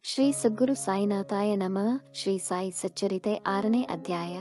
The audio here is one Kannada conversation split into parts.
ಶ್ರೀ ಸದ್ಗುರು ಸಾಯಿನಾಥಾಯ ನಮಃ ಶ್ರೀ ಸಾಯಿ ಸಚ್ಚರಿತೆ ಆರನೇ ಅಧ್ಯಾಯ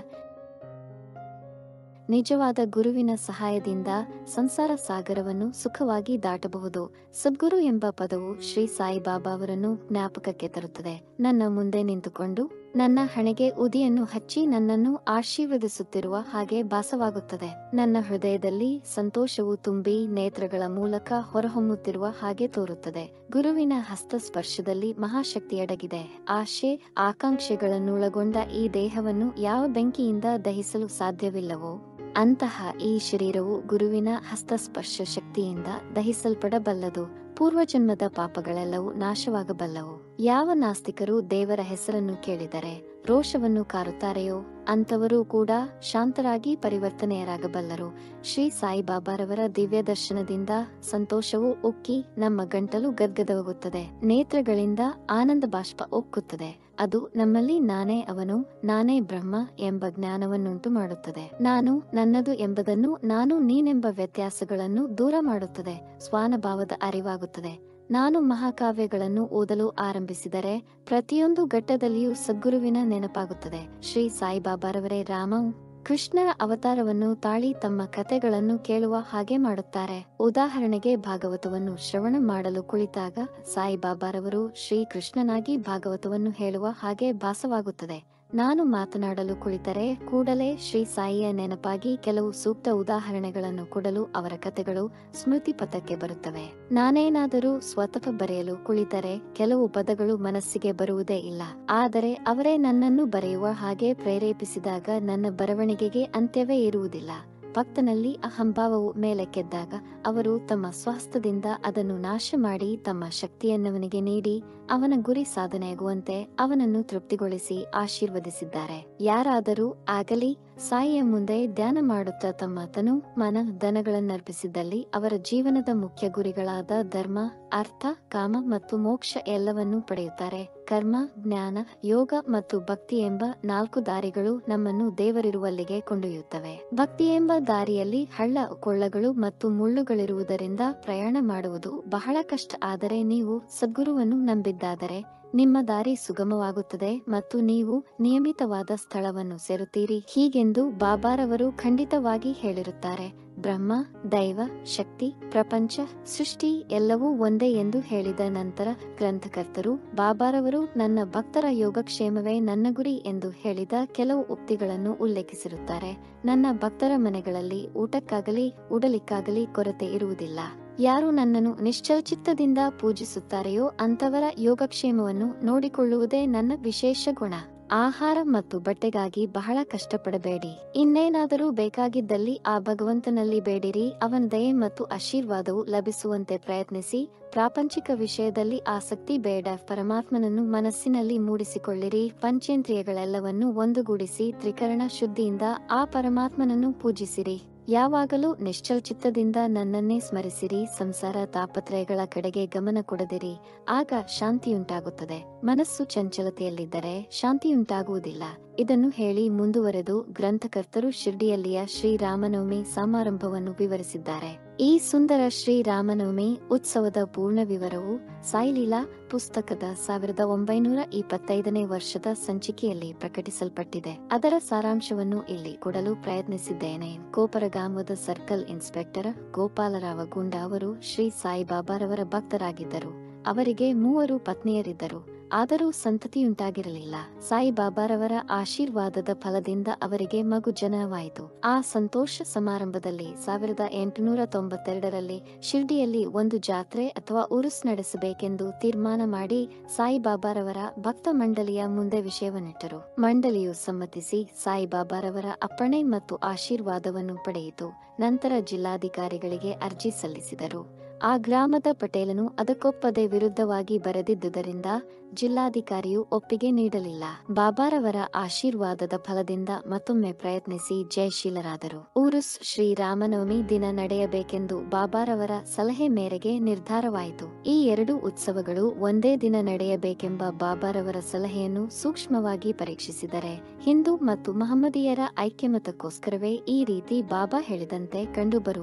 ನಿಜವಾದ ಗುರುವಿನ ಸಹಾಯದಿಂದ ಸಂಸಾರ ಸಾಗರವನ್ನು ಸುಖವಾಗಿ ದಾಟಬಹುದು ಸದ್ಗುರು ಎಂಬ ಪದವು ಶ್ರೀ ಸಾಯಿಬಾಬಾ ಅವರನ್ನು ಜ್ಞಾಪಕಕ್ಕೆ ತರುತ್ತದೆ ನನ್ನ ಮುಂದೆ ನಿಂತುಕೊಂಡು ನನ್ನ ಹಣೆಗೆ ಉದಿಯನ್ನು ಹಚ್ಚಿ ನನ್ನನ್ನು ಆಶೀರ್ವದಿಸುತ್ತಿರುವ ಹಾಗೆ ಭಾಸವಾಗುತ್ತದೆ ನನ್ನ ಹೃದಯದಲ್ಲಿ ಸಂತೋಷವು ತುಂಬಿ ನೇತ್ರಗಳ ಮೂಲಕ ಹೊರಹೊಮ್ಮುತ್ತಿರುವ ಹಾಗೆ ತೋರುತ್ತದೆ ಗುರುವಿನ ಹಸ್ತಸ್ಪರ್ಶದಲ್ಲಿ ಮಹಾಶಕ್ತಿ ಅಡಗಿದೆ ಆಶೆ ಆಕಾಂಕ್ಷೆಗಳನ್ನೊಳಗೊಂಡ ಈ ದೇಹವನ್ನು ಯಾವ ಬೆಂಕಿಯಿಂದ ದಹಿಸಲು ಸಾಧ್ಯವಿಲ್ಲವೋ ಅಂತಹ ಈ ಶರೀರವು ಗುರುವಿನ ಹಸ್ತಸ್ಪರ್ಶ ಶಕ್ತಿಯಿಂದ ದಹಿಸಲ್ಪಡಬಲ್ಲದು ಪೂರ್ವಜನ್ಮದ ಪಾಪಗಳೆಲ್ಲವೂ ನಾಶವಾಗಬಲ್ಲವು ಯಾವ ನಾಸ್ತಿಕರು ದೇವರ ಹೆಸರನ್ನು ಕೇಳಿದರೆ ರೋಷವನ್ನು ಕಾರುತ್ತಾರೆಯೋ ಅಂತವರೂ ಕೂಡ ಶಾಂತರಾಗಿ ಪರಿವರ್ತನೆಯರಾಗಬಲ್ಲರು ಶ್ರೀ ಸಾಯಿಬಾಬಾರವರ ದಿವ್ಯ ದರ್ಶನದಿಂದ ಸಂತೋಷವು ಉಕ್ಕಿ ನಮ್ಮ ಗಂಟಲು ಗದ್ಗದವಾಗುತ್ತದೆ ನೇತ್ರಗಳಿಂದ ಆನಂದ ಬಾಷ್ಪ ಉಕ್ಕುತ್ತದೆ ಅದು ನಮ್ಮಲ್ಲಿ ನಾನೇ ಅವನು ನಾನೇ ಬ್ರಹ್ಮ ಎಂಬ ಜ್ಞಾನವನ್ನುಂಟು ಮಾಡುತ್ತದೆ ನಾನು ನನ್ನದು ಎಂಬುದನ್ನು ನಾನು ನೀನೆಂಬ ವ್ಯತ್ಯಾಸಗಳನ್ನು ದೂರ ಮಾಡುತ್ತದೆ ಸ್ವಾನುಭಾವದ ಅರಿವಾಗುತ್ತದೆ ನಾನು ಮಹಾಕಾವ್ಯಗಳನ್ನು ಓದಲು ಆರಂಭಿಸಿದರೆ ಪ್ರತಿಯೊಂದು ಘಟ್ಟದಲ್ಲಿಯೂ ಸದ್ಗುರುವಿನ ನೆನಪಾಗುತ್ತದೆ ಶ್ರೀ ಸಾಯಿಬಾಬಾರವರೇ ರಾಮವು ಕೃಷ್ಣರ ಅವತಾರವನ್ನು ತಾಳಿ ತಮ್ಮ ಕತೆಗಳನ್ನು ಕೇಳುವ ಹಾಗೆ ಮಾಡುತ್ತಾರೆ ಉದಾಹರಣೆಗೆ ಭಾಗವತವನ್ನು ಶ್ರವಣ ಮಾಡಲು ಕುಳಿತಾಗ ಸಾಯಿಬಾಬಾರವರು ಶ್ರೀ ಕೃಷ್ಣನಾಗಿ ಭಾಗವತವನ್ನು ಹೇಳುವ ಹಾಗೆ ಭಾಸವಾಗುತ್ತದೆ ನಾನು ಮಾತನಾಡಲು ಕುಳಿತರೆ ಕೂಡಲೇ ಶ್ರೀ ಸಾಯಿಯ ನೆನಪಾಗಿ ಕೆಲವು ಸೂಕ್ತ ಉದಾಹರಣೆಗಳನ್ನು ಕೊಡಲು ಅವರ ಕತೆಗಳು ಸ್ಮೃತಿ ಪಥಕ್ಕೆ ಬರುತ್ತವೆ ನಾನೇನಾದರೂ ಸ್ವತಃ ಬರೆಯಲು ಕುಳಿತರೆ ಕೆಲವು ಪದಗಳು ಮನಸ್ಸಿಗೆ ಬರುವುದೇ ಇಲ್ಲ ಆದರೆ ಅವರೇ ನನ್ನನ್ನು ಬರೆಯುವ ಹಾಗೆ ಪ್ರೇರೇಪಿಸಿದಾಗ ನನ್ನ ಬರವಣಿಗೆಗೆ ಅಂತ್ಯವೇ ಇರುವುದಿಲ್ಲ ಭಕ್ತನಲ್ಲಿ ಅಹಂಭಾವವು ಮೇಲಕ್ಕೆದ್ದಾಗ ಅವರು ತಮ್ಮ ಸ್ವಾಸ್ಥ್ಯದಿಂದ ಅದನ್ನು ನಾಶ ಮಾಡಿ ತಮ್ಮ ಶಕ್ತಿಯನ್ನವನಿಗೆ ನೀಡಿ ಅವನ ಗುರಿ ಸಾಧನೆಯಾಗುವಂತೆ ಅವನನ್ನು ತೃಪ್ತಿಗೊಳಿಸಿ ಆಶೀರ್ವದಿಸಿದ್ದಾರೆ ಯಾರಾದರೂ ಆಗಲಿ ಸಾಯಿಯ ಮುಂದೆ ಧ್ಯಾನ ಮಾಡುತ್ತಾ ತಮ್ಮ ತನು ಮನ ದನಗಳನ್ನರ್ಪಿಸಿದ್ದಲ್ಲಿ ಅವರ ಜೀವನದ ಮುಖ್ಯ ಗುರಿಗಳಾದ ಧರ್ಮ ಅರ್ಥ ಕಾಮ ಮತ್ತು ಮೋಕ್ಷ ಎಲ್ಲವನ್ನೂ ಪಡೆಯುತ್ತಾರೆ ಕರ್ಮ ಜ್ಞಾನ ಯೋಗ ಮತ್ತು ಭಕ್ತಿ ಎಂಬ ನಾಲ್ಕು ದಾರಿಗಳು ನಮ್ಮನ್ನು ದೇವರಿರುವಲ್ಲಿಗೆ ಕೊಂಡೊಯ್ಯುತ್ತವೆ ಭಕ್ತಿ ಎಂಬ ದಾರಿಯಲ್ಲಿ ಹಳ್ಳ ಕೊಳ್ಳಗಳು ಮತ್ತು ಮುಳ್ಳುಗಳಿರುವುದರಿಂದ ಪ್ರಯಾಣ ಮಾಡುವುದು ಬಹಳ ಕಷ್ಟ ಆದರೆ ನೀವು ಸದ್ಗುರುವನ್ನು ನಂಬಿದ್ದಾದರೆ ನಿಮ್ಮ ದಾರಿ ಸುಗಮವಾಗುತ್ತದೆ ಮತ್ತು ನೀವು ನಿಯಮಿತವಾದ ಸ್ಥಳವನ್ನು ಸೇರುತ್ತೀರಿ ಹೀಗೆಂದು ಬಾಬಾರವರು ಖಂಡಿತವಾಗಿ ಹೇಳಿರುತ್ತಾರೆ ಬ್ರಹ್ಮ ದೈವ ಶಕ್ತಿ ಪ್ರಪಂಚ ಸೃಷ್ಟಿ ಎಲ್ಲವೂ ಒಂದೇ ಎಂದು ಹೇಳಿದ ನಂತರ ಗ್ರಂಥಕರ್ತರು ಬಾಬಾರವರು ನನ್ನ ಭಕ್ತರ ಯೋಗಕ್ಷೇಮವೇ ನನ್ನ ಗುರಿ ಎಂದು ಹೇಳಿದ ಕೆಲವು ಉಕ್ತಿಗಳನ್ನು ಉಲ್ಲೇಖಿಸಿರುತ್ತಾರೆ ನನ್ನ ಭಕ್ತರ ಮನೆಗಳಲ್ಲಿ ಊಟಕ್ಕಾಗಲಿ ಉಡಲಿಕ್ಕಾಗಲಿ ಕೊರತೆ ಇರುವುದಿಲ್ಲ ಯಾರು ನನ್ನನ್ನು ನಿಶ್ಚಲಚಿತ್ತದಿಂದ ಪೂಜಿಸುತ್ತಾರೆಯೋ ಅಂತವರ ಯೋಗಕ್ಷೇಮವನ್ನು ನೋಡಿಕೊಳ್ಳುವುದೇ ನನ್ನ ವಿಶೇಷ ಗುಣ ಆಹಾರ ಮತ್ತು ಬಟ್ಟೆಗಾಗಿ ಬಹಳ ಕಷ್ಟಪಡಬೇಡಿ ಇನ್ನೇನಾದರೂ ಬೇಕಾಗಿದ್ದಲ್ಲಿ ಆ ಭಗವಂತನಲ್ಲಿ ಬೇಡಿರಿ ಅವನ ದಯೆ ಮತ್ತು ಆಶೀರ್ವಾದವು ಲಭಿಸುವಂತೆ ಪ್ರಯತ್ನಿಸಿ ಪ್ರಾಪಂಚಿಕ ವಿಷಯದಲ್ಲಿ ಆಸಕ್ತಿ ಬೇಡ ಪರಮಾತ್ಮನನ್ನು ಮನಸ್ಸಿನಲ್ಲಿ ಮೂಡಿಸಿಕೊಳ್ಳಿರಿ ಪಂಚೇಂದ್ರಿಯಗಳೆಲ್ಲವನ್ನು ಒಂದುಗೂಡಿಸಿ ತ್ರಿಕರಣ ಶುದ್ಧಿಯಿಂದ ಆ ಪರಮಾತ್ಮನನ್ನು ಪೂಜಿಸಿರಿ ಯಾವಾಗಲೂ ನಿಶ್ಚಲಚಿತ್ತದಿಂದ ನನ್ನನ್ನೇ ಸ್ಮರಿಸಿರಿ ಸಂಸಾರ ತಾಪತ್ರಯಗಳ ಕಡೆಗೆ ಗಮನ ಕೊಡದಿರಿ ಆಗ ಶಾಂತಿಯುಂಟಾಗುತ್ತದೆ ಮನಸ್ಸು ಚಂಚಲತೆಯಲ್ಲಿದ್ದರೆ ಶಾಂತಿಯುಂಟಾಗುವುದಿಲ್ಲ ಇದನ್ನು ಹೇಳಿ ಮುಂದುವರೆದು ಗ್ರಂಥಕರ್ತರು ಶಿರ್ಡಿಯಲ್ಲಿಯ ಶ್ರೀರಾಮನವಮಿ ಸಮಾರಂಭವನ್ನು ವಿವರಿಸಿದ್ದಾರೆ ಈ ಸುಂದರ ಶ್ರೀರಾಮನವಮಿ ಉತ್ಸವದ ಪೂರ್ಣ ವಿವರವು ಸಾಯಿಲೀಲಾ ಪುಸ್ತಕದ ಸಾವಿರದ ಒಂಬೈನೂರ ಇಪ್ಪತ್ತೈದನೇ ವರ್ಷದ ಸಂಚಿಕೆಯಲ್ಲಿ ಪ್ರಕಟಿಸಲ್ಪಟ್ಟಿದೆ ಅದರ ಸಾರಾಂಶವನ್ನು ಇಲ್ಲಿ ಕೊಡಲು ಪ್ರಯತ್ನಿಸಿದ್ದೇನೆ ಕೋಪರಗಾಮದ ಸರ್ಕಲ್ ಇನ್ಸ್ಪೆಕ್ಟರ್ ಗೋಪಾಲರಾವ ಗುಂಡ ಅವರು ಶ್ರೀ ಸಾಯಿಬಾಬಾರವರ ಭಕ್ತರಾಗಿದ್ದರು ಅವರಿಗೆ ಮೂವರು ಪತ್ನಿಯರಿದ್ದರು ಆದರೂ ಸಂತತಿಯುಂಟಾಗಿರಲಿಲ್ಲ ಸಾಯಿಬಾಬಾರವರ ಆಶೀರ್ವಾದದ ಫಲದಿಂದ ಅವರಿಗೆ ಮಗು ಜನನವಾಯಿತು ಆ ಸಂತೋಷ ಸಮಾರಂಭದಲ್ಲಿ ಸಾವಿರದ ಎಂಟುನೂರ ತೊಂಬತ್ತೆರಡರಲ್ಲಿ ಶಿರ್ಡಿಯಲ್ಲಿ ಒಂದು ಜಾತ್ರೆ ಅಥವಾ ಉರುಸ್ ನಡೆಸಬೇಕೆಂದು ತೀರ್ಮಾನ ಮಾಡಿ ಸಾಯಿಬಾಬಾರವರ ಭಕ್ತ ಮಂಡಳಿಯ ಮುಂದೆ ವಿಷಯವನ್ನಿಟ್ಟರು ಮಂಡಳಿಯು ಸಮ್ಮತಿಸಿ ಸಾಯಿಬಾಬಾರವರ ಅಪ್ಪಣೆ ಮತ್ತು ಆಶೀರ್ವಾದವನ್ನು ಪಡೆಯಿತು ನಂತರ ಜಿಲ್ಲಾಧಿಕಾರಿಗಳಿಗೆ ಅರ್ಜಿ ಸಲ್ಲಿಸಿದರು ಆ ಗ್ರಾಮದ ಪಟೇಲನು ಅದಕ್ಕೊಪ್ಪದೆ ವಿರುದ್ಧವಾಗಿ ಬರೆದಿದ್ದುದರಿಂದ ಜಿಲ್ಲಾಧಿಕಾರಿಯು ಒಪ್ಪಿಗೆ ನೀಡಲಿಲ್ಲ ಬಾಬಾರವರ ಆಶೀರ್ವಾದದ ಫಲದಿಂದ ಮತ್ತೊಮ್ಮೆ ಪ್ರಯತ್ನಿಸಿ ಜಯಶೀಲರಾದರು ಊರುಸ್ ಶ್ರೀರಾಮನವಮಿ ದಿನ ನಡೆಯಬೇಕೆಂದು ಬಾಬಾರವರ ಸಲಹೆ ಮೇರೆಗೆ ನಿರ್ಧಾರವಾಯಿತು ಈ ಎರಡು ಉತ್ಸವಗಳು ಒಂದೇ ದಿನ ನಡೆಯಬೇಕೆಂಬ ಬಾಬಾರವರ ಸಲಹೆಯನ್ನು ಸೂಕ್ಷ್ಮವಾಗಿ ಪರೀಕ್ಷಿಸಿದರೆ ಹಿಂದೂ ಮತ್ತು ಮಹಮ್ಮದೀಯರ ಐಕ್ಯಮತಕ್ಕೋಸ್ಕರವೇ ಈ ರೀತಿ ಬಾಬಾ ಹೇಳಿದಂತೆ ಕಂಡುಬರುವುದು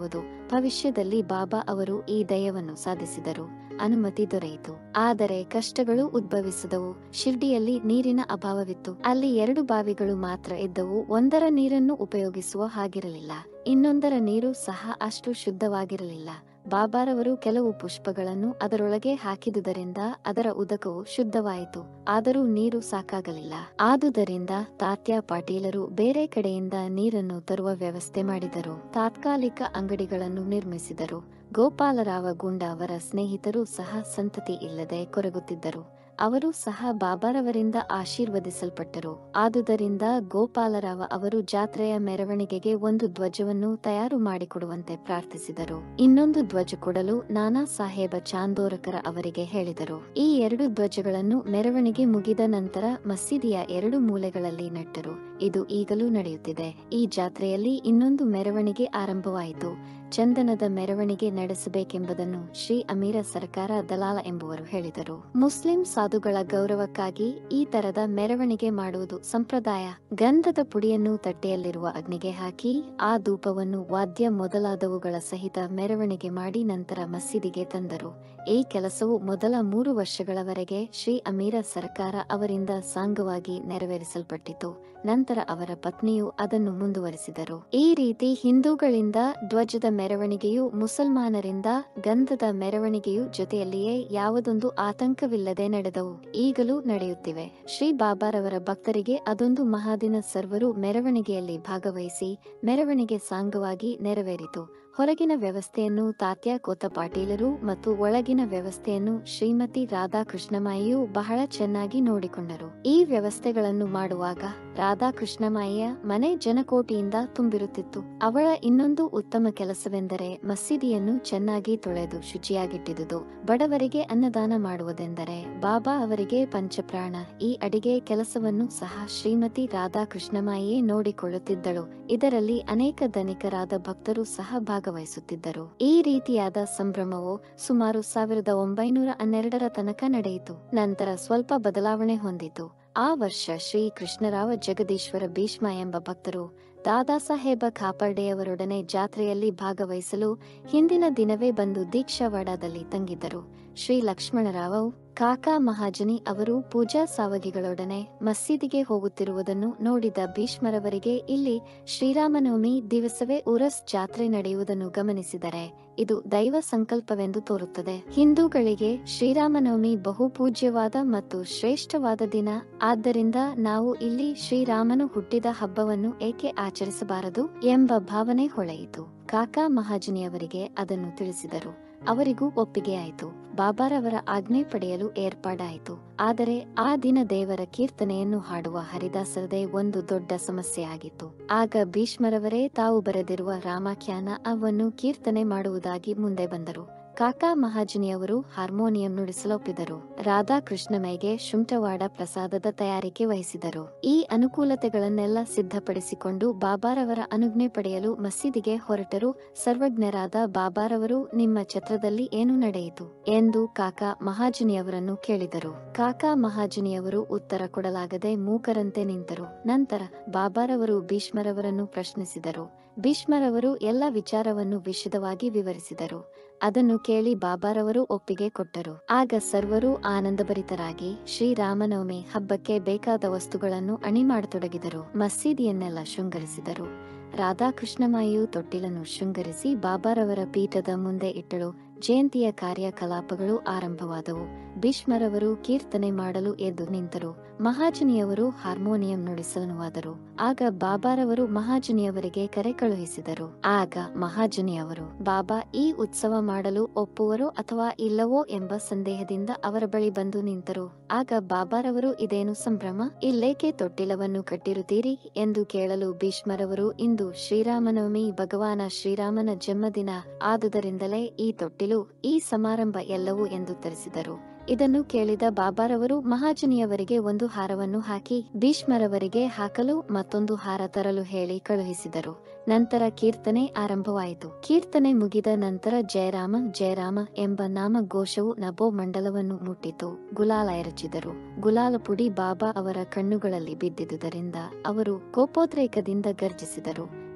ಭವಿಷ್ಯದಲ್ಲಿ ಬಾಬಾ ಅವರು ಈ ದಯವನ್ನು ಸಾಧಿಸಿದರು ಅನುಮತಿ ದೊರೆಯಿತು ಆದರೆ ಕಷ್ಟಗಳು ಉದ್ಭವಿಸಿದವು ಶಿರ್ಡಿಯಲ್ಲಿ ನೀರಿನ ಅಭಾವವಿತ್ತು ಅಲ್ಲಿ ಎರಡು ಬಾವಿಗಳು ಮಾತ್ರ ಇದ್ದವು ಒಂದರ ನೀರನ್ನು ಉಪಯೋಗಿಸುವ ಹಾಗಿರಲಿಲ್ಲ ಇನ್ನೊಂದರ ನೀರು ಸಹ ಅಷ್ಟು ಶುದ್ಧವಾಗಿರಲಿಲ್ಲ ಬಾಬಾರವರು ಕೆಲವು ಪುಷ್ಪಗಳನ್ನು ಅದರೊಳಗೆ ಹಾಕಿದುದರಿಂದ ಅದರ ಉದಕವು ಶುದ್ಧವಾಯಿತು ಆದರೂ ನೀರು ಸಾಕಾಗಲಿಲ್ಲ ಆದುದರಿಂದ ತಾತ್ಯ ಪಾಟೀಲರು ಬೇರೆ ಕಡೆಯಿಂದ ನೀರನ್ನು ತರುವ ವ್ಯವಸ್ಥೆ ಮಾಡಿದರು ತಾತ್ಕಾಲಿಕ ಅಂಗಡಿಗಳನ್ನು ನಿರ್ಮಿಸಿದರು ಗೋಪಾಲರಾವ ಗುಂಡ ಅವರ ಸ್ನೇಹಿತರು ಸಹ ಸಂತತಿ ಇಲ್ಲದೆ ಕೊರಗುತ್ತಿದ್ದರು ಅವರು ಸಹ ಬಾಬಾರವರಿಂದ ಆಶೀರ್ವದಿಸಲ್ಪಟ್ಟರು ಆದುದರಿಂದ ಗೋಪಾಲರಾವ ಅವರು ಜಾತ್ರೆಯ ಮೆರವಣಿಗೆಗೆ ಒಂದು ಧ್ವಜವನ್ನು ತಯಾರು ಮಾಡಿಕೊಡುವಂತೆ ಪ್ರಾರ್ಥಿಸಿದರು ಇನ್ನೊಂದು ಧ್ವಜ ಕೊಡಲು ನಾನಾ ಸಾಹೇಬ ಚಾಂದೋರಕರ ಅವರಿಗೆ ಹೇಳಿದರು ಈ ಎರಡು ಧ್ವಜಗಳನ್ನು ಮೆರವಣಿಗೆ ಮುಗಿದ ನಂತರ ಮಸೀದಿಯ ಎರಡು ಮೂಲೆಗಳಲ್ಲಿ ನೆಟ್ಟರು ಇದು ಈಗಲೂ ನಡೆಯುತ್ತಿದೆ ಈ ಜಾತ್ರೆಯಲ್ಲಿ ಇನ್ನೊಂದು ಮೆರವಣಿಗೆ ಆರಂಭವಾಯಿತು ಚಂದನದ ಮೆರವಣಿಗೆ ನಡೆಸಬೇಕೆಂಬುದನ್ನು ಶ್ರೀ ಅಮೀರ ಸರ್ಕಾರ ದಲಾಲ ಎಂಬುವರು ಹೇಳಿದರು ಮುಸ್ಲಿಂ ಸಾಧುಗಳ ಗೌರವಕ್ಕಾಗಿ ಈ ತರದ ಮೆರವಣಿಗೆ ಮಾಡುವುದು ಸಂಪ್ರದಾಯ ಗಂಧದ ಪುಡಿಯನ್ನು ತಟ್ಟೆಯಲ್ಲಿರುವ ಅಗ್ನಿಗೆ ಹಾಕಿ ಆ ಧೂಪವನ್ನು ವಾದ್ಯ ಮೊದಲಾದವುಗಳ ಸಹಿತ ಮೆರವಣಿಗೆ ಮಾಡಿ ನಂತರ ಮಸೀದಿಗೆ ತಂದರು ಈ ಕೆಲಸವು ಮೊದಲ ಮೂರು ವರ್ಷಗಳವರೆಗೆ ಶ್ರೀ ಅಮೀರ ಸರ್ಕಾರ ಅವರಿಂದ ಸಾಂಗವಾಗಿ ನೆರವೇರಿಸಲ್ಪಟ್ಟಿತು ನಂತರ ಅವರ ಪತ್ನಿಯು ಅದನ್ನು ಮುಂದುವರಿಸಿದರು ಈ ರೀತಿ ಹಿಂದೂಗಳಿಂದ ಧ್ವಜದ ಮೆರವಣಿಗೆಯು ಮುಸಲ್ಮಾನರಿಂದ ಗಂಧದ ಮೆರವಣಿಗೆಯು ಜೊತೆಯಲ್ಲಿಯೇ ಯಾವುದೊಂದು ಆತಂಕವಿಲ್ಲದೆ ನಡೆದವು ಈಗಲೂ ನಡೆಯುತ್ತಿವೆ ಶ್ರೀ ಬಾಬಾರವರ ಭಕ್ತರಿಗೆ ಅದೊಂದು ಮಹಾದಿನ ಸರ್ವರು ಮೆರವಣಿಗೆಯಲ್ಲಿ ಭಾಗವಹಿಸಿ ಮೆರವಣಿಗೆ ಸಾಂಗವಾಗಿ ನೆರವೇರಿತು ಹೊರಗಿನ ವ್ಯವಸ್ಥೆಯನ್ನು ತಾತ್ಯ ಕೋತ ಪಾಟೀಲರು ಮತ್ತು ಒಳಗಿನ ವ್ಯವಸ್ಥೆಯನ್ನು ಶ್ರೀಮತಿ ರಾಧಾಕೃಷ್ಣಮಾಯಿಯು ಬಹಳ ಚೆನ್ನಾಗಿ ನೋಡಿಕೊಂಡರು ಈ ವ್ಯವಸ್ಥೆಗಳನ್ನು ಮಾಡುವಾಗ ರಾಧಾಕೃಷ್ಣಮಾಯಿಯ ಮನೆ ಜನಕೋಟಿಯಿಂದ ತುಂಬಿರುತ್ತಿತ್ತು ಅವಳ ಇನ್ನೊಂದು ಉತ್ತಮ ಕೆಲಸವೆಂದರೆ ಮಸೀದಿಯನ್ನು ಚೆನ್ನಾಗಿ ತೊಳೆದು ಶುಚಿಯಾಗಿಟ್ಟಿದುದು ಬಡವರಿಗೆ ಅನ್ನದಾನ ಮಾಡುವುದೆಂದರೆ ಬಾಬಾ ಅವರಿಗೆ ಪಂಚಪ್ರಾಣ ಈ ಅಡಿಗೆ ಕೆಲಸವನ್ನು ಸಹ ಶ್ರೀಮತಿ ರಾಧಾಕೃಷ್ಣಮಾಯಿಯೇ ನೋಡಿಕೊಳ್ಳುತ್ತಿದ್ದಳು ಇದರಲ್ಲಿ ಅನೇಕ ಧನಿಕರಾದ ಭಕ್ತರು ಸಹ ಭಾಗವಹಿಸುತ್ತಿದ್ದರು ಈ ರೀತಿಯಾದ ಸಂಭ್ರಮವು ಸುಮಾರು ಸಾವಿರದ ಒಂಬೈನೂರ ಹನ್ನೆರಡರ ತನಕ ನಡೆಯಿತು ನಂತರ ಸ್ವಲ್ಪ ಬದಲಾವಣೆ ಹೊಂದಿತು ಆ ವರ್ಷ ಶ್ರೀ ಕೃಷ್ಣರಾವ ಜಗದೀಶ್ವರ ಭೀಷ್ಮ ಎಂಬ ಭಕ್ತರು ದಾದಾ ಸಾಹೇಬ ಖಾಪರ್ಡೆಯವರೊಡನೆ ಜಾತ್ರೆಯಲ್ಲಿ ಭಾಗವಹಿಸಲು ಹಿಂದಿನ ದಿನವೇ ಬಂದು ದೀಕ್ಷಾವಾಡದಲ್ಲಿ ತಂಗಿದ್ದರು ಶ್ರೀ ಲಕ್ಷ್ಮಣರಾವ್ ಕಾಕಾ ಮಹಾಜನಿ ಅವರು ಪೂಜಾ ಸಾವಗಿಗಳೊಡನೆ ಮಸೀದಿಗೆ ಹೋಗುತ್ತಿರುವುದನ್ನು ನೋಡಿದ ಭೀಷ್ಮರವರಿಗೆ ಇಲ್ಲಿ ಶ್ರೀರಾಮನವಮಿ ದಿವಸವೇ ಉರಸ್ ಜಾತ್ರೆ ನಡೆಯುವುದನ್ನು ಗಮನಿಸಿದರೆ ಇದು ದೈವ ಸಂಕಲ್ಪವೆಂದು ತೋರುತ್ತದೆ ಹಿಂದೂಗಳಿಗೆ ಶ್ರೀರಾಮನವಮಿ ಬಹು ಪೂಜ್ಯವಾದ ಮತ್ತು ಶ್ರೇಷ್ಠವಾದ ದಿನ ಆದ್ದರಿಂದ ನಾವು ಇಲ್ಲಿ ಶ್ರೀರಾಮನು ಹುಟ್ಟಿದ ಹಬ್ಬವನ್ನು ಏಕೆ ಆಚರಿಸಬಾರದು ಎಂಬ ಭಾವನೆ ಹೊಳೆಯಿತು ಕಾಕಾ ಮಹಾಜನಿಯವರಿಗೆ ಅದನ್ನು ತಿಳಿಸಿದರು ಅವರಿಗೂ ಒಪ್ಪಿಗೆಯಾಯಿತು ಬಾಬಾರವರ ಆಜ್ಞೆ ಪಡೆಯಲು ಏರ್ಪಾಡಾಯಿತು ಆದರೆ ಆ ದಿನ ದೇವರ ಕೀರ್ತನೆಯನ್ನು ಹಾಡುವ ಹರಿದಾಸರದೇ ಒಂದು ದೊಡ್ಡ ಸಮಸ್ಯೆಯಾಗಿತ್ತು ಆಗ ಭೀಷ್ಮರವರೇ ತಾವು ಬರೆದಿರುವ ರಾಮಾಖ್ಯಾನ ಅವನ್ನು ಕೀರ್ತನೆ ಮಾಡುವುದಾಗಿ ಮುಂದೆ ಬಂದರು ಕಾಕಾ ಮಹಾಜನಿಯವರು ಹಾರ್ಮೋನಿಯಂ ನುಡಿಸಲೊಪ್ಪಿದರು ರಾಧಾಕೃಷ್ಣಮೈಗೆ ಶುಂಠವಾಡ ಪ್ರಸಾದದ ತಯಾರಿಕೆ ವಹಿಸಿದರು ಈ ಅನುಕೂಲತೆಗಳನ್ನೆಲ್ಲ ಸಿದ್ಧಪಡಿಸಿಕೊಂಡು ಬಾಬಾರವರ ಅನುಜ್ಞೆ ಪಡೆಯಲು ಮಸೀದಿಗೆ ಹೊರಟರು ಸರ್ವಜ್ಞರಾದ ಬಾಬಾರವರು ನಿಮ್ಮ ಛತ್ರದಲ್ಲಿ ಏನು ನಡೆಯಿತು ಎಂದು ಕಾಕಾ ಮಹಾಜನಿಯವರನ್ನು ಕೇಳಿದರು ಕಾಕಾ ಮಹಾಜನಿಯವರು ಉತ್ತರ ಕೊಡಲಾಗದೆ ಮೂಕರಂತೆ ನಿಂತರು ನಂತರ ಬಾಬಾರವರು ಭೀಷ್ಮರವರನ್ನು ಪ್ರಶ್ನಿಸಿದರು ಭೀಷ್ಮರವರು ಎಲ್ಲ ವಿಚಾರವನ್ನು ವಿಶದವಾಗಿ ವಿವರಿಸಿದರು ಅದನ್ನು ಕೇಳಿ ಬಾಬಾರವರು ಒಪ್ಪಿಗೆ ಕೊಟ್ಟರು ಆಗ ಸರ್ವರು ಆನಂದಭರಿತರಾಗಿ ಶ್ರೀರಾಮನವಮಿ ಹಬ್ಬಕ್ಕೆ ಬೇಕಾದ ವಸ್ತುಗಳನ್ನು ಅಣಿ ಮಾಡತೊಡಗಿದರು ಮಸೀದಿಯನ್ನೆಲ್ಲ ಶೃಂಗರಿಸಿದರು ರಾಧಾಕೃಷ್ಣಮಾಯಿಯು ತೊಟ್ಟಿಲನ್ನು ಶೃಂಗರಿಸಿ ಬಾಬಾರವರ ಪೀಠದ ಮುಂದೆ ಇಟ್ಟಳು ಜಯಂತಿಯ ಕಾರ್ಯಕಲಾಪಗಳು ಆರಂಭವಾದವು ಭೀಷ್ಮರವರು ಕೀರ್ತನೆ ಮಾಡಲು ಎದ್ದು ನಿಂತರು ಮಹಾಜನಿಯವರು ಹಾರ್ಮೋನಿಯಂ ನುಡಿಸಲುವಾದರು ಆಗ ಬಾಬಾರವರು ಮಹಾಜನಿಯವರಿಗೆ ಕರೆ ಕಳುಹಿಸಿದರು ಆಗ ಮಹಾಜನಿಯವರು ಬಾಬಾ ಈ ಉತ್ಸವ ಮಾಡಲು ಒಪ್ಪುವರೋ ಅಥವಾ ಇಲ್ಲವೋ ಎಂಬ ಸಂದೇಹದಿಂದ ಅವರ ಬಳಿ ಬಂದು ನಿಂತರು ಆಗ ಬಾಬಾರವರು ಇದೇನು ಸಂಭ್ರಮ ಇಲ್ಲೇಕೆ ತೊಟ್ಟಿಲವನ್ನು ಕಟ್ಟಿರುತ್ತೀರಿ ಎಂದು ಕೇಳಲು ಭೀಷ್ಮರವರು ಇಂದು ಶ್ರೀರಾಮನವಮಿ ಭಗವಾನ ಶ್ರೀರಾಮನ ಜನ್ಮದಿನ ಆದುದರಿಂದಲೇ ಈ ತೊಟ್ಟಿಲು ಈ ಸಮಾರಂಭ ಎಲ್ಲವೂ ಎಂದು ತರಿಸಿದರು ಇದನ್ನು ಕೇಳಿದ ಬಾಬಾರವರು ಮಹಾಜನಿಯವರಿಗೆ ಒಂದು ಹಾರವನ್ನು ಹಾಕಿ ಭೀಷ್ಮರವರಿಗೆ ಹಾಕಲು ಮತ್ತೊಂದು ಹಾರ ತರಲು ಹೇಳಿ ಕಳುಹಿಸಿದರು ನಂತರ ಕೀರ್ತನೆ ಆರಂಭವಾಯಿತು ಕೀರ್ತನೆ ಮುಗಿದ ನಂತರ ಜಯರಾಮ ಜಯರಾಮ ಎಂಬ ನಾಮಘೋಷವು ನಭೋ ಮಂಡಲವನ್ನು ಮುಟ್ಟಿತು ಗುಲಾಲ ಎರಚಿದರು ಗುಲಾಲ ಪುಡಿ ಬಾಬಾ ಅವರ ಕಣ್ಣುಗಳಲ್ಲಿ ಬಿದ್ದಿದುದರಿಂದ ಅವರು ಕೋಪೋದ್ರೇಕದಿಂದ ಗರ್ಜಿಸಿದರು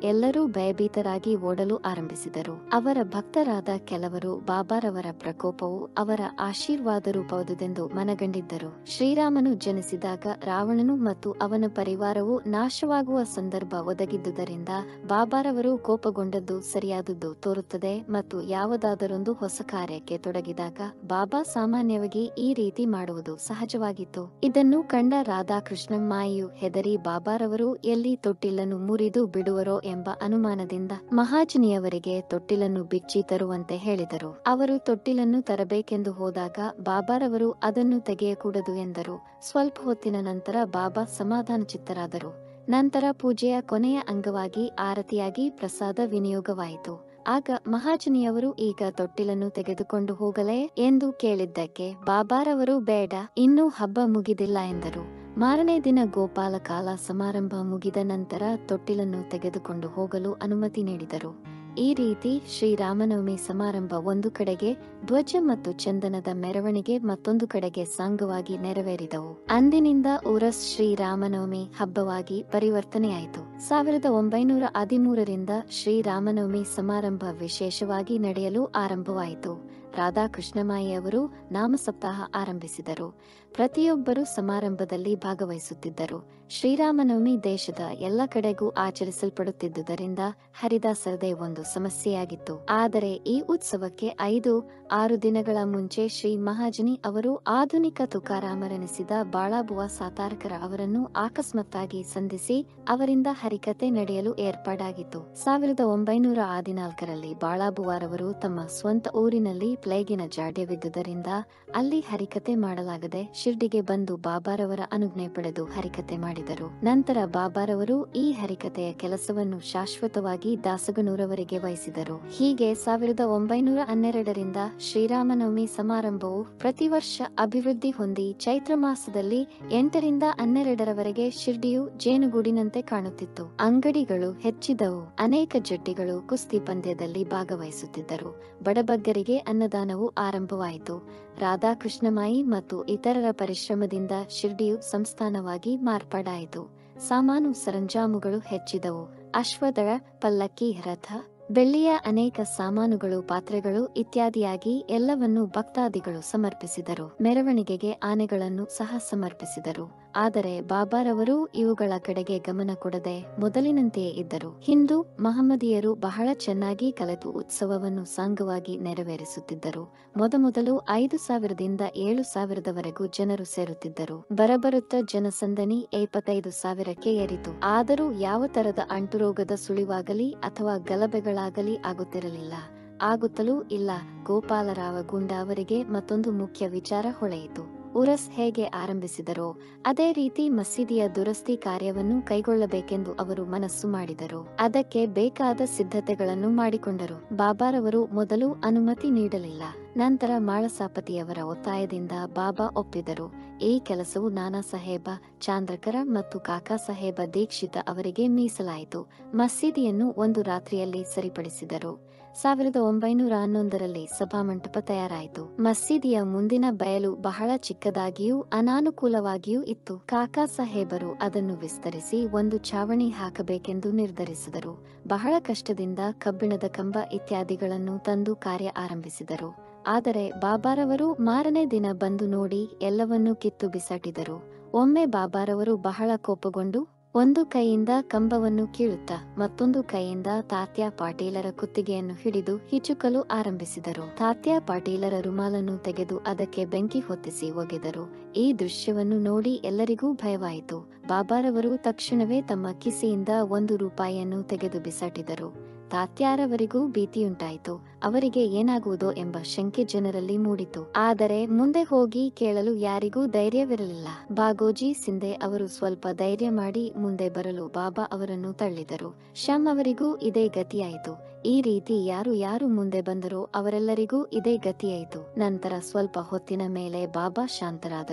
ಎಲ್ಲರೂ ಭಯಭೀತರಾಗಿ ಓಡಲು ಆರಂಭಿಸಿದರು ಅವರ ಭಕ್ತರಾದ ಕೆಲವರು ಬಾಬಾರವರ ಪ್ರಕೋಪವು ಅವರ ಆಶೀರ್ವಾದ ರೂಪವಾದುದೆಂದು ಮನಗಂಡಿದ್ದರು ಶ್ರೀರಾಮನು ಜನಿಸಿದಾಗ ರಾವಣನು ಮತ್ತು ಅವನ ಪರಿವಾರವು ನಾಶವಾಗುವ ಸಂದರ್ಭ ಒದಗಿದ್ದುದರಿಂದ ಬಾಬಾರವರು ಕೋಪಗೊಂಡದ್ದು ಸರಿಯಾದದ್ದು ತೋರುತ್ತದೆ ಮತ್ತು ಯಾವುದಾದರೊಂದು ಹೊಸ ಕಾರ್ಯಕ್ಕೆ ತೊಡಗಿದಾಗ ಬಾಬಾ ಸಾಮಾನ್ಯವಾಗಿ ಈ ರೀತಿ ಮಾಡುವುದು ಸಹಜವಾಗಿತ್ತು ಇದನ್ನು ಕಂಡ ರಾಧಾಕೃಷ್ಣ ಮಾಯಿಯು ಹೆದರಿ ಬಾಬಾರವರು ಎಲ್ಲಿ ತೊಟ್ಟಿಲನ್ನು ಮುರಿದು ಬಿಡುವರೋ ಎಂಬ ಅನುಮಾನದಿಂದ ಮಹಾಜನಿಯವರಿಗೆ ತೊಟ್ಟಿಲನ್ನು ಬಿಚ್ಚಿ ತರುವಂತೆ ಹೇಳಿದರು ಅವರು ತೊಟ್ಟಿಲನ್ನು ತರಬೇಕೆಂದು ಹೋದಾಗ ಬಾಬಾರವರು ಅದನ್ನು ತೆಗೆಯಕೂಡದು ಎಂದರು ಸ್ವಲ್ಪ ಹೊತ್ತಿನ ನಂತರ ಬಾಬಾ ಸಮಾಧಾನ ಚಿತ್ತರಾದರು ನಂತರ ಪೂಜೆಯ ಕೊನೆಯ ಅಂಗವಾಗಿ ಆರತಿಯಾಗಿ ಪ್ರಸಾದ ವಿನಿಯೋಗವಾಯಿತು ಆಗ ಮಹಾಜನಿಯವರು ಈಗ ತೊಟ್ಟಿಲನ್ನು ತೆಗೆದುಕೊಂಡು ಹೋಗಲೇ ಎಂದು ಕೇಳಿದ್ದಕ್ಕೆ ಬಾಬಾರವರು ಬೇಡ ಇನ್ನೂ ಹಬ್ಬ ಮುಗಿದಿಲ್ಲ ಎಂದರು ಮಾರನೇ ದಿನ ಗೋಪಾಲ ಕಾಲ ಸಮಾರಂಭ ಮುಗಿದ ನಂತರ ತೊಟ್ಟಿಲನ್ನು ತೆಗೆದುಕೊಂಡು ಹೋಗಲು ಅನುಮತಿ ನೀಡಿದರು ಈ ರೀತಿ ಶ್ರೀರಾಮನವಮಿ ಸಮಾರಂಭ ಒಂದು ಕಡೆಗೆ ಧ್ವಜ ಮತ್ತು ಚಂದನದ ಮೆರವಣಿಗೆ ಮತ್ತೊಂದು ಕಡೆಗೆ ಸಾಂಗವಾಗಿ ನೆರವೇರಿದವು ಅಂದಿನಿಂದ ಉರಸ್ ಶ್ರೀರಾಮನವಮಿ ಹಬ್ಬವಾಗಿ ಪರಿವರ್ತನೆಯಾಯಿತು ಸಾವಿರದ ಒಂಬೈನೂರ ಹದಿಮೂರರಿಂದ ಶ್ರೀರಾಮನವಮಿ ಸಮಾರಂಭ ವಿಶೇಷವಾಗಿ ನಡೆಯಲು ಆರಂಭವಾಯಿತು ರಾಧಾಕೃಷ್ಣಮಾಯಿ ಅವರು ನಾಮಸಪ್ತಾಹ ಆರಂಭಿಸಿದರು ಪ್ರತಿಯೊಬ್ಬರು ಸಮಾರಂಭದಲ್ಲಿ ಭಾಗವಹಿಸುತ್ತಿದ್ದರು ಶ್ರೀರಾಮನವಮಿ ದೇಶದ ಎಲ್ಲ ಕಡೆಗೂ ಆಚರಿಸಲ್ಪಡುತ್ತಿದ್ದುದರಿಂದ ಹರಿದಾಸರದೇ ಒಂದು ಸಮಸ್ಯೆಯಾಗಿತ್ತು ಆದರೆ ಈ ಉತ್ಸವಕ್ಕೆ ಐದು ಆರು ದಿನಗಳ ಮುಂಚೆ ಶ್ರೀ ಮಹಾಜನಿ ಅವರು ಆಧುನಿಕ ತುಕಾರಾಮರೆನಿಸಿದ ಬಾಳಾಬುವ ಸಾತಾರ್ಕರ ಅವರನ್ನು ಆಕಸ್ಮಾತ್ತಾಗಿ ಸಂಧಿಸಿ ಅವರಿಂದ ಹರಿಕತೆ ನಡೆಯಲು ಏರ್ಪಾಡಾಗಿತ್ತು ಸಾವಿರದ ಒಂಬೈನೂರ ಹದಿನಾಲ್ಕರಲ್ಲಿ ಬಾಳಾಬುವಾರವರು ತಮ್ಮ ಸ್ವಂತ ಊರಿನಲ್ಲಿ ಪ್ಲೇಗಿನ ಜಾಡ್ಯವಿದ್ದುದರಿಂದ ಅಲ್ಲಿ ಹರಿಕತೆ ಮಾಡಲಾಗದೆ ಶಿರ್ಡಿಗೆ ಬಂದು ಬಾಬಾರವರ ಅನುಜ್ಞೆ ಪಡೆದು ಹರಿಕತೆ ಮಾಡಿದರು ನಂತರ ಬಾಬಾರವರು ಈ ಹರಿಕತೆಯ ಕೆಲಸವನ್ನು ಶಾಶ್ವತವಾಗಿ ದಾಸಗನೂರವರಿಗೆ ವಹಿಸಿದರು ಹೀಗೆ ಸಾವಿರದ ಒಂಬೈನೂರ ಹನ್ನೆರಡರಿಂದ ಶ್ರೀರಾಮನವಮಿ ಸಮಾರಂಭವು ಪ್ರತಿ ವರ್ಷ ಅಭಿವೃದ್ಧಿ ಹೊಂದಿ ಚೈತ್ರ ಮಾಸದಲ್ಲಿ ಎಂಟರಿಂದ ಹನ್ನೆರಡರವರೆಗೆ ಶಿರ್ಡಿಯು ಜೇನುಗೂಡಿನಂತೆ ಕಾಣುತ್ತಿತ್ತು ಅಂಗಡಿಗಳು ಹೆಚ್ಚಿದವು ಅನೇಕ ಜಡ್ಡಿಗಳು ಕುಸ್ತಿ ಪಂದ್ಯದಲ್ಲಿ ಭಾಗವಹಿಸುತ್ತಿದ್ದರು ಬಡಬಗ್ಗರಿಗೆ ಅನ್ನದಾನವು ಆರಂಭವಾಯಿತು ರಾಧಾಕೃಷ್ಣಮಾಯಿ ಮತ್ತು ಇತರರ ಪರಿಶ್ರಮದಿಂದ ಶಿರ್ಡಿಯು ಸಂಸ್ಥಾನವಾಗಿ ಮಾರ್ಪಾಡಾಯಿತು ಸಾಮಾನು ಸರಂಜಾಮುಗಳು ಹೆಚ್ಚಿದವು ಅಶ್ವದಳ ಪಲ್ಲಕ್ಕಿ ರಥ ಬೆಳ್ಳಿಯ ಅನೇಕ ಸಾಮಾನುಗಳು ಪಾತ್ರೆಗಳು ಇತ್ಯಾದಿಯಾಗಿ ಎಲ್ಲವನ್ನೂ ಭಕ್ತಾದಿಗಳು ಸಮರ್ಪಿಸಿದರು ಮೆರವಣಿಗೆಗೆ ಆನೆಗಳನ್ನು ಸಹ ಸಮರ್ಪಿಸಿದರು ಆದರೆ ಬಾಬಾರವರು ಇವುಗಳ ಕಡೆಗೆ ಗಮನ ಕೊಡದೆ ಮೊದಲಿನಂತೆಯೇ ಇದ್ದರು ಹಿಂದೂ ಮಹಮ್ಮದಿಯರು ಬಹಳ ಚೆನ್ನಾಗಿ ಕಲೆತು ಉತ್ಸವವನ್ನು ಸಾಂಗವಾಗಿ ನೆರವೇರಿಸುತ್ತಿದ್ದರು ಮೊದಮೊದಲು ಐದು ಸಾವಿರದಿಂದ ಏಳು ಸಾವಿರದವರೆಗೂ ಜನರು ಸೇರುತ್ತಿದ್ದರು ಬರಬರುತ್ತ ಜನಸಂದಣಿ ಇಪ್ಪತ್ತೈದು ಸಾವಿರಕ್ಕೆ ಏರಿತು ಆದರೂ ಯಾವ ತರದ ಅಂಟುರೋಗದ ಸುಳಿವಾಗಲಿ ಅಥವಾ ಗಲಭೆಗಳಾಗಲಿ ಆಗುತ್ತಿರಲಿಲ್ಲ ಆಗುತ್ತಲೂ ಇಲ್ಲ ಗೋಪಾಲರಾವ ಗುಂಡ ಅವರಿಗೆ ಮತ್ತೊಂದು ಮುಖ್ಯ ವಿಚಾರ ಹೊಳೆಯಿತು ಉರಸ್ ಹೇಗೆ ಆರಂಭಿಸಿದರೋ ಅದೇ ರೀತಿ ಮಸೀದಿಯ ದುರಸ್ತಿ ಕಾರ್ಯವನ್ನು ಕೈಗೊಳ್ಳಬೇಕೆಂದು ಅವರು ಮನಸ್ಸು ಮಾಡಿದರು ಅದಕ್ಕೆ ಬೇಕಾದ ಸಿದ್ಧತೆಗಳನ್ನು ಮಾಡಿಕೊಂಡರು ಬಾಬಾರವರು ಮೊದಲು ಅನುಮತಿ ನೀಡಲಿಲ್ಲ ನಂತರ ಮಾಳಸಾಪತಿಯವರ ಒತ್ತಾಯದಿಂದ ಬಾಬಾ ಒಪ್ಪಿದರು ಈ ಕೆಲಸವು ನಾನಾ ಸಾಹೇಬ ಚಾಂದ್ರಕರ ಮತ್ತು ಕಾಕಾ ಸಾಹೇಬ ದೀಕ್ಷಿತ ಅವರಿಗೆ ಮೀಸಲಾಯಿತು ಮಸೀದಿಯನ್ನು ಒಂದು ರಾತ್ರಿಯಲ್ಲಿ ಸರಿಪಡಿಸಿದರು ಸಾವಿರದ ಒಂಬೈನೂರ ಹನ್ನೊಂದರಲ್ಲಿ ಸಭಾಮಂಟಪ ತಯಾರಾಯಿತು ಮಸೀದಿಯ ಮುಂದಿನ ಬಯಲು ಬಹಳ ಚಿಕ್ಕದಾಗಿಯೂ ಅನಾನುಕೂಲವಾಗಿಯೂ ಇತ್ತು ಕಾಕಾ ಸಾಹೇಬರು ಅದನ್ನು ವಿಸ್ತರಿಸಿ ಒಂದು ಛಾವಣಿ ಹಾಕಬೇಕೆಂದು ನಿರ್ಧರಿಸಿದರು ಬಹಳ ಕಷ್ಟದಿಂದ ಕಬ್ಬಿಣದ ಕಂಬ ಇತ್ಯಾದಿಗಳನ್ನು ತಂದು ಕಾರ್ಯ ಆರಂಭಿಸಿದರು ಆದರೆ ಬಾಬಾರವರು ಮಾರನೇ ದಿನ ಬಂದು ನೋಡಿ ಎಲ್ಲವನ್ನೂ ಕಿತ್ತು ಬಿಸಾಟಿದರು ಒಮ್ಮೆ ಬಾಬಾರವರು ಬಹಳ ಕೋಪಗೊಂಡು ಒಂದು ಕೈಯಿಂದ ಕಂಬವನ್ನು ಕೀಳುತ್ತಾ ಮತ್ತೊಂದು ಕೈಯಿಂದ ತಾತ್ಯ ಪಾಟೀಲರ ಕುತ್ತಿಗೆಯನ್ನು ಹಿಡಿದು ಹಿಚುಕಲು ಆರಂಭಿಸಿದರು ತಾತ್ಯ ಪಾಟೀಲರ ರುಮಾಲನ್ನು ತೆಗೆದು ಅದಕ್ಕೆ ಬೆಂಕಿ ಹೊತ್ತಿಸಿ ಒಗೆದರು ಈ ದೃಶ್ಯವನ್ನು ನೋಡಿ ಎಲ್ಲರಿಗೂ ಭಯವಾಯಿತು ಬಾಬಾರವರು ತಕ್ಷಣವೇ ತಮ್ಮ ಕಿಸೆಯಿಂದ ಒಂದು ರೂಪಾಯಿಯನ್ನು ತೆಗೆದು ಬಿಸಾಟಿದರು ತಾತ್ಯಾರವರಿಗೂ ಭೀತಿಯುಂಟಾಯಿತು ಅವರಿಗೆ ಏನಾಗುವುದೋ ಎಂಬ ಶಂಕೆ ಜನರಲ್ಲಿ ಮೂಡಿತು ಆದರೆ ಮುಂದೆ ಹೋಗಿ ಕೇಳಲು ಯಾರಿಗೂ ಧೈರ್ಯವಿರಲಿಲ್ಲ ಬಾಗೋಜಿ ಸಿಂಧೆ ಅವರು ಸ್ವಲ್ಪ ಧೈರ್ಯ ಮಾಡಿ ಮುಂದೆ ಬರಲು ಬಾಬಾ ಅವರನ್ನು ತಳ್ಳಿದರು ಶಮ್ ಅವರಿಗೂ ಇದೇ ಗತಿಯಾಯಿತು ಈ ರೀತಿ ಯಾರು ಯಾರು ಮುಂದೆ ಬಂದರೋ ಅವರೆಲ್ಲರಿಗೂ ಇದೇ ಗತಿಯಾಯಿತು ನಂತರ ಸ್ವಲ್ಪ ಹೊತ್ತಿನ ಮೇಲೆ ಬಾಬಾ ಶಾಂತರಾದರು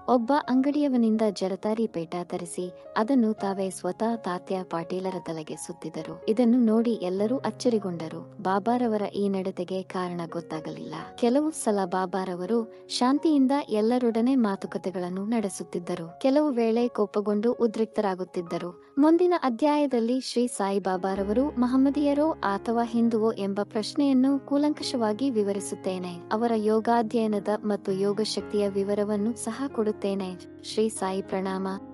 ಒಬ್ಬ ಅಂಗಡಿಯವನಿಂದ ಜರತಾರಿ ಪೇಟ ತರಿಸಿ ಅದನ್ನು ತಾವೇ ಸ್ವತಃ ತಾತ್ಯ ಪಾಟೀಲರ ತಲೆಗೆ ಸುತ್ತಿದರು ಇದನ್ನು ನೋಡಿ ಎಲ್ಲರೂ ಅಚ್ಚರಿಗೊಂಡರು ಬಾಬಾರವರ ಈ ನಡತೆಗೆ ಕಾರಣ ಗೊತ್ತಾಗಲಿಲ್ಲ ಕೆಲವು ಸಲ ಬಾಬಾರವರು ಶಾಂತಿಯಿಂದ ಎಲ್ಲರೊಡನೆ ಮಾತುಕತೆಗಳನ್ನು ನಡೆಸುತ್ತಿದ್ದರು ಕೆಲವು ವೇಳೆ ಕೋಪಗೊಂಡು ಉದ್ರಿಕ್ತರಾಗುತ್ತಿದ್ದರು ಮುಂದಿನ ಅಧ್ಯಾಯದಲ್ಲಿ ಶ್ರೀ ಸಾಯಿಬಾಬಾರವರು ಮಹಮ್ಮದಿಯರೋ ಅಥವಾ ಹಿಂದುವೋ ಎಂಬ ಪ್ರಶ್ನೆಯನ್ನು ಕೂಲಂಕಷವಾಗಿ ವಿವರಿಸುತ್ತೇನೆ ಅವರ ಯೋಗಾಧ್ಯಯನದ ಮತ್ತು ಯೋಗ ಶಕ್ತಿಯ ವಿವರವನ್ನು ಸಹ ಕೊಡುತ್ತೇನೆ ಶ್ರೀ ಸಾಯಿ ಪ್ರಣಾಮ